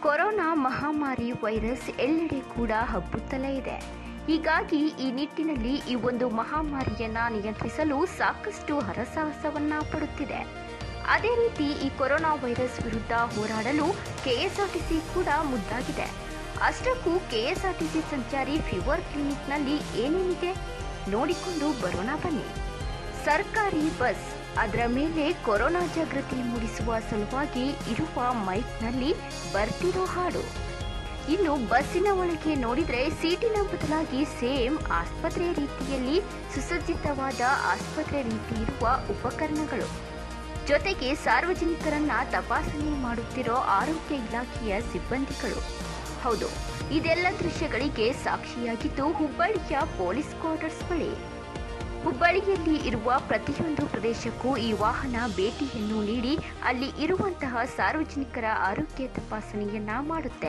Corona ಮಹಾಮಾರಿ virus ಎಲ್ಲೆಡೆ ಕೂಡ ಹಬ್ಬುತ್ತಲೇ ಇದೆ ಹೀಗಾಗಿ ಈ ನಿಟ್ಟಿನಲ್ಲಿ ಈ ಒಂದು ಮಹಾಮಾರಿಯನ್ನ ನಿಯಂತ್ರಿಸಲು ಸಾಕಷ್ಟು ಹರಸಾಹಸವನ್ನ ಪಡುತ್ತಿದೆ ಅದೇ ರೀತಿ ಈ ಕೊರೋನಾ ವೈರಸ್ ವಿರುದ್ಧ ಹೋರಾಡಲು ಕೆಎಸ್ಆರ್ಟಿಸಿ ಕೂಡ ಮುದ್ದಾಗಿದೆ ಅಷ್ಟಕ್ಕೂ ಕೆಎಸ್ಆರ್ಟಿಸಿ ಸಂಚಾರಿ ಫೀವರ್ ಕ್ಲಿನಿಕ್ನಲ್ಲಿ ಏನೇನಿದೆ ನೋಡಿಕೊಂಡು ಬರೋಣ ಬನ್ನಿ ಸರ್ಕಾರಿ ಬಸ್ ಅದರ ಮೇಲೆ ಕೊರೋನಾ ಜಾಗೃತಿ ಮೂಡಿಸುವ ಸಲುವಾಗಿ ಇರುವ ಮೈಕ್ನಲ್ಲಿ ಬರ್ತಿರೋ ಹಾಡು ಇನ್ನು ಬಸ್ಸಿನ ಒಳಗೆ ನೋಡಿದ್ರೆ ಸೀಟಿನ ಬದಲಾಗಿ ಸೇಮ್ ಆಸ್ಪತ್ರೆ ರೀತಿಯಲ್ಲಿ ಸುಸಜ್ಜಿತವಾದ ಆಸ್ಪತ್ರೆ ರೀತಿ ಇರುವ ಉಪಕರಣಗಳು ಜೊತೆಗೆ ಸಾರ್ವಜನಿಕರನ್ನ ತಪಾಸಣೆ ಮಾಡುತ್ತಿರೋ ಆರೋಗ್ಯ ಇಲಾಖೆಯ ಸಿಬ್ಬಂದಿಗಳು ಹೌದು ಇದೆಲ್ಲ ದೃಶ್ಯಗಳಿಗೆ ಸಾಕ್ಷಿಯಾಗಿದ್ದು ಹುಬ್ಬಳ್ಳಿಯ ಪೊಲೀಸ್ ಕ್ವಾರ್ಟರ್ಸ್ ಬಳಿ ಹುಬ್ಬಳ್ಳಿಯಲ್ಲಿ ಇರುವ ಪ್ರತಿಯೊಂದು ಪ್ರದೇಶಕ್ಕೂ ಈ ವಾಹನ ಭೇಟಿಯನ್ನು ನೀಡಿ ಅಲ್ಲಿ ಇರುವಂತಹ ಸಾರ್ವಜನಿಕರ ಆರೋಗ್ಯ ತಪಾಸಣೆಯನ್ನ ಮಾಡುತ್ತೆ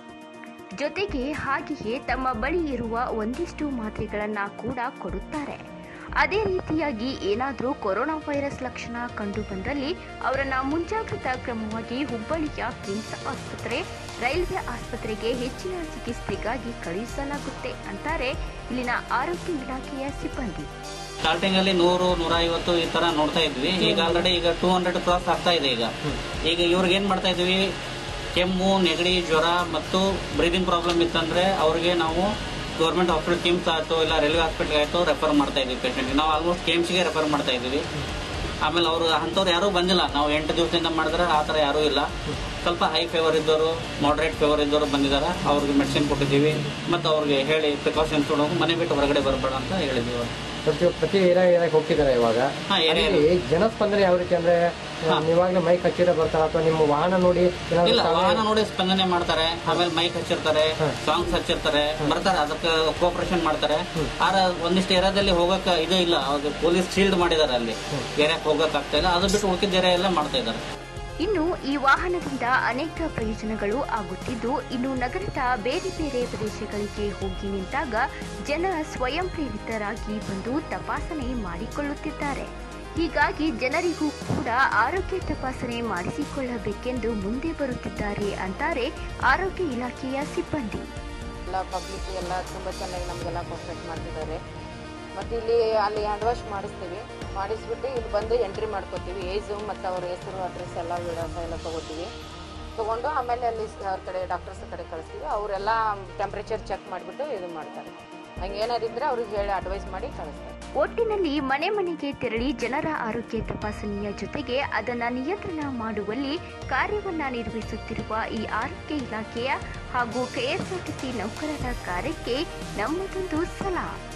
ಜೊತೆಗೆ ಹಾಗೆಯೇ ತಮ್ಮ ಬಳಿ ಇರುವ ಒಂದಿಷ್ಟು ಮಾತ್ರೆಗಳನ್ನ ಕೂಡ ಕೊಡುತ್ತಾರೆ ಅದೇ ರೀತಿಯಾಗಿ ಏನಾದರೂ ಕೊರೋನಾ ವೈರಸ್ ಲಕ್ಷಣ ಕಂಡು ಬಂದಲ್ಲಿ ಅವರನ್ನ ಮುಂಜಾಗ್ರತಾ ಕ್ರಮವಾಗಿ ಹುಬ್ಬಳ್ಳಿಯ ಕಿಮ್ಸ್ ಆಸ್ಪತ್ರೆ ರೈಲ್ವೆ ಆಸ್ಪತ್ರೆಗೆ ಹೆಚ್ಚಿನ ಚಿಕಿತ್ಸೆಗಾಗಿ ಕಳುಹಿಸಲಾಗುತ್ತೆ ಅಂತಾರೆ ಇಲ್ಲಿನ ಆರೋಗ್ಯ ಇಲಾಖೆಯ ಸಿಬ್ಬಂದಿ ಸ್ಟಾರ್ಟಿಂಗ್ ಅಲ್ಲಿ ನೂರು ನೂರ ಐವತ್ತು ಈ ತರ ನೋಡ್ತಾ ಇದ್ವಿ ಈಗ ಆಲ್ರೆಡಿ ಈಗ ಟೂ ಹಂಡ್ರೆಡ್ ಕ್ರಾಸ್ ಆಗ್ತಾ ಇದೆ ಈಗ ಈಗ ಇವ್ರಿಗೆ ಏನ್ ಮಾಡ್ತಾ ಇದ್ವಿ ಕೆಮ್ಮು ನೆಗಡಿ ಜ್ವರ ಮತ್ತು ಬ್ರೀದಿಂಗ್ ಪ್ರಾಬ್ಲಮ್ ಇತ್ತಂದ್ರೆ ಅವ್ರಿಗೆ ನಾವು ಗೌರ್ಮೆಂಟ್ ಹಾಸ್ಪಿಟಲ್ ಕಿಮ್ಸ್ ಆಯ್ತು ಇಲ್ಲ ರೈಲ್ವೆ ಹಾಸ್ಪಿಟಲ್ ಆಯ್ತು ರೆಫರ್ ಮಾಡ್ತಾ ಇದ್ವಿ ಪೇಷಂಟ್ ನಾವು ಆಲ್ಮೋಸ್ಟ್ ಕಿಮ್ಸ್ಗೆ ರೆಫರ್ ಮಾಡ್ತಾ ಇದ್ವಿ ಆಮೇಲೆ ಅವರು ಅಂಥವ್ರು ಯಾರೂ ಬಂದಿಲ್ಲ ನಾವು ಎಂಟು ದಿವಸದಿಂದ ಮಾಡಿದ್ರೆ ಆ ಥರ ಯಾರೂ ಇಲ್ಲ ಸ್ವಲ್ಪ ಹೈ ಫೀವರ್ ಇದ್ದವರು ಮಾಡ್ರೇಟ್ ಫೀವರ್ ಇದ್ದವರು ಬಂದಿದ್ದಾರೆ ಅವ್ರಿಗೆ ಮೆಡಿಸಿನ್ ಕೊಟ್ಟಿದ್ದೀವಿ ಮತ್ತು ಅವ್ರಿಗೆ ಹೇಳಿ ಪ್ರಿಕಾಷನ್ಸ್ ಕೊಡೋದು ಮನೆ ಬಿಟ್ಟು ಹೊರಗಡೆ ಬರಬೇಡ ಅಂತ ಹೇಳಿದ್ದೀವಿ ಅವ್ರು ಪ್ರತಿ ಪ್ರತಿ ಏರಿಯಾ ಏರಿಯಾಗೆ ಹೋಗ್ತಿದ್ದಾರೆ ಇವಾಗ ಹಾ, area ಅಲ್ಲಿ ಜನಸ್ಪಂದನೆ ಯಾವ ರೀತಿ ಅಂದ್ರೆ ನೀವಾಗ್ಲೇ ಮೈಕ್ ಹಚ್ಚಿರ ಬರ್ತಾರ ಅಥವಾ ನಿಮ್ಮ ವಾಹನ ನೋಡಿ ಏನಾದ್ರು ಇಲ್ಲ ತಾವೇ- ವಾಹನ ನೋಡಿ ಸ್ಪಂದನೆ ಮಾಡ್ತಾರೆ ಆಮೇಲೆ ಮೈಕ್ ಹಚ್ಚಿರ್ತಾರೆ ಹಾ. ಸಾಂಗ್ಸ್ ಹಚ್ಚಿರ್ತಾರೆ ಬರ್ತಾರೆ ಅದಕ್ಕೆ ಕೋಪರೇಷನ್ ಮಾಡ್ತಾರೆ ಆದ್ರೆ ಒಂದಿಷ್ಟು ಏರಿಯಾದಲ್ಲಿ ಹೋಗಕ್ ಇದು ಇಲ್ಲ ಅದು ಪೊಲೀಸ್ ಶೀಲ್ಡ್ ಮಾಡಿದ್ದಾರೆ ಅಲ್ಲಿ ಏರಿಯಾಕ್ ಹೋಗಕ್ ಆಗ್ತಾ ಇಲ್ಲ ಅದು ಬಿಟ್ಟು ಉಳಿದ ಏರಿಯಾ ಎಲ್ಲ ಮಾಡ್ತಾ ಇದ್ದಾರೆ ಇನ್ನು ಈ ವಾಹನದಿಂದ ಅನೇಕ ಪ್ರಯೋಜನಗಳು ಆಗುತ್ತಿದ್ದು ಇನ್ನು ನಗರದ ಬೇರೆ ಬೇರೆ ಪ್ರದೇಶಗಳಿಗೆ ಹೋಗಿ ನಿಂತಾಗ ಜನ ಸ್ವಯಂ ಪ್ರೇರಿತರಾಗಿ ಬಂದು ತಪಾಸಣೆ ಮಾಡಿಕೊಳ್ಳುತ್ತಿದ್ದಾರೆ ಹೀಗಾಗಿ ಜನರಿಗೂ ಕೂಡ ಆರೋಗ್ಯ ತಪಾಸಣೆ ಮಾಡಿಸಿಕೊಳ್ಳಬೇಕೆಂದು ಮುಂದೆ ಬರುತ್ತಿದ್ದಾರೆ ಅಂತಾರೆ ಆರೋಗ್ಯ ಇಲಾಖೆಯ ಸಿಬ್ಬಂದಿ ಎಲ್ಲ ಪಬ್ಲಿಕ್ ಎಲ್ಲ ತುಂಬ ಚೆನ್ನಾಗಿ ನಮಗೆಲ್ಲ ಕೋಆಪ್ರೇಟ್ ಮಾಡ್ತಿದ್ದಾರೆ ಮತ್ತು ಇಲ್ಲಿ ಅಲ್ಲಿ ಹ್ಯಾಂಡ್ ವಾಶ್ ಮಾಡಿಸ್ತೀವಿ ಮಾಡಿಸ್ಬಿಟ್ಟು ಇಲ್ಲಿ ಬಂದು ಎಂಟ್ರಿ ಮಾಡ್ಕೋತೀವಿ ಏಜು ಮತ್ತು ಅವ್ರ ಹೆಸರು ಅಡ್ರೆಸ್ ಎಲ್ಲ ವಿಳಾಸ ಎಲ್ಲ ತೊಗೋತೀವಿ ತೊಗೊಂಡು ಆಮೇಲೆ ಅಲ್ಲಿ ಸ- ಅವ್ರ ಕಡೆ ಡಾಕ್ಟರ್ಸ್ ಕಡೆ ಕಳಿಸ್ತೀವಿ ಅವರೆಲ್ಲ ಟೆಂಪ್ರೇಚರ್ ಚೆಕ್ ಮಾಡಿಬಿಟ್ಟು ಇದು ಮಾಡ್ತಾರೆ ಹಂಗೆ ಏನಾರಿದ್ರೆ ಅವ್ರಿಗೆ ಹೇಳಿ ಅಡ್ವೈಸ್ ಮಾಡಿ ಕಳಿಸ್ತಾರೆ ಒಟ್ಟಿನಲ್ಲಿ ಮನೆ ಮನೆಗೆ ತೆರಳಿ ಜನರ ಆರೋಗ್ಯ ತಪಾಸಣೆಯ ಜೊತೆಗೆ ಅದನ್ನ ನಿಯಂತ್ರಣ ಮಾಡುವಲ್ಲಿ ಕಾರ್ಯವನ್ನ ನಿರ್ವಹಿಸುತ್ತಿರುವ ಈ ಆರೋಗ್ಯ ಇಲಾಖೆಯ ಹಾಗೂ ಕೆಎಸ್ಆರ್ಟಿಸಿ ನೌಕರರ ಕಾರ್ಯಕ್ಕೆ ನಮ್ಮದೊಂದು ಸಲಾ